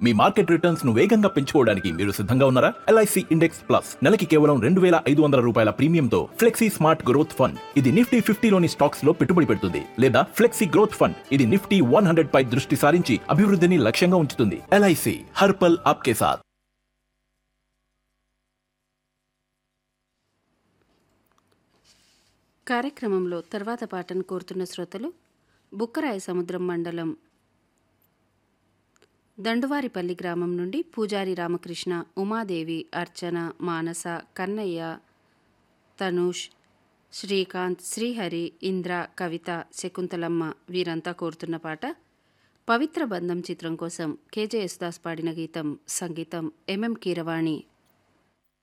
మీ market returns ను వేగంగా పెంచుకోవడానికి మీరు సిద్ధంగా ఉన్నారా ఎల్ఐసి ఇండెక్స్ ప్లస్ నెలకి కేవలం రెండు వేల ఐదు వందల రూపాయల ప్రీమియంతో ఫ్లెక్సీ స్మార్ట్ గ్రోత్ ఫండ్ ఇది నిఫ్టీ ఫిఫ్టీలోని స్టాక్స్ లో పెట్టుబడి పెడుతుంది లేదా ఫ్లెక్సీ గ్రోత్ ఫండ్ ఇది నిఫ్టీ వన్ హండ్రెడ్ పై దృష్టి సారించి అభివృద్ధిని లక్ష్యంగా ఉంచుతుంది ఎల్ఐసి హర్పల్ ఆప్కే సాథ్ కార్యక్రమంలో తర్వాత పాటను కోరుతున్న శ్రోతలు బుక్కరాయ సముద్రం మండలం దండువారిపల్లి గ్రామం నుండి పూజారి రామకృష్ణ ఉమాదేవి అర్చన మానస కన్నయ్య తనూష్ శ్రీకాంత్ శ్రీహరి ఇంద్ర కవిత శకుంతలమ్మ వీరంతా కోరుతున్న పాట పవిత్ర బంధం చిత్రం కోసం కేజే యేసుదాస్ పాడిన గీతం సంగీతం ఎంఎం కీరవాణి